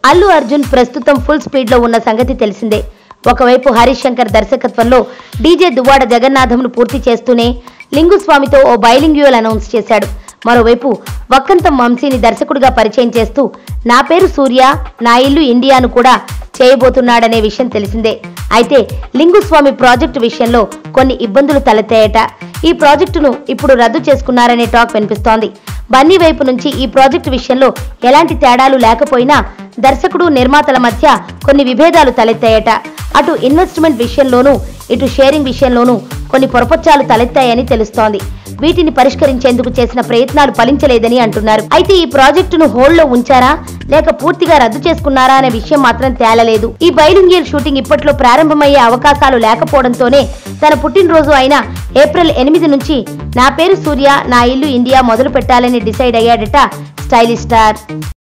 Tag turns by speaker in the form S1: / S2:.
S1: అల్లు అర్జున్ ప్రస్తుతం full speed లో ఉన్న సంగతి తెలిసిందే ఒకవైపు హరీష్ శంకర్ దర్శకత్వంలో డీజే దువ్వాడ జగన్నాథంను పూర్తి చేస్తూనే లింగుస్వామితో ఓ బైలింగ్యువల్ అనౌన్స్ చేశాడు మరోవైపు వక్కంతం వంశీని దర్శకుడిగా పరిచయం చేస్తూ నా పేరు సూర్య నా ఇల్లు ఇండియాను కూడా చేయబోతున్నాడనే విషయం తెలిసిందే అయితే లింగుస్వామి ప్రాజెక్టు విషయంలో కొన్ని ఇబ్బందులు తలెత్తాయట ఈ ప్రాజెక్టును ఇప్పుడు రద్దు చేసుకున్నారనే టాక్ వినిపిస్తోంది బన్నీ వైపు నుంచి ఈ ప్రాజెక్టు విషయంలో ఎలాంటి తేడాలు లేకపోయినా దర్శకుడు నిర్మాతల మధ్య కొన్ని విభేదాలు తలెత్తాయట అటు ఇన్వెస్ట్మెంట్ విషయంలోనూ ఇటు షేరింగ్ విషయంలోనూ కొన్ని పొరపచ్చాలు తలెత్తాయని తెలుస్తోంది వీటిని పరిష్కరించేందుకు చేసిన ప్రయత్నాలు ఫలించలేదని అంటున్నారు అయితే ఈ ప్రాజెక్టును హోల్డ్ లో ఉంచారా లేక పూర్తిగా రద్దు చేసుకున్నారా అనే విషయం మాత్రం తేలలేదు ఈ బైలింగియల్ షూటింగ్ ఇప్పట్లో ప్రారంభమయ్యే అవకాశాలు లేకపోవడంతోనే తన పుట్టినరోజు అయిన ఏప్రిల్ ఎనిమిది నుంచి నా పేరు సూర్య నా ఇల్లు ఇండియా మొదలు పెట్టాలని డిసైడ్ అయ్యాడట స్టైలిష్ స్టార్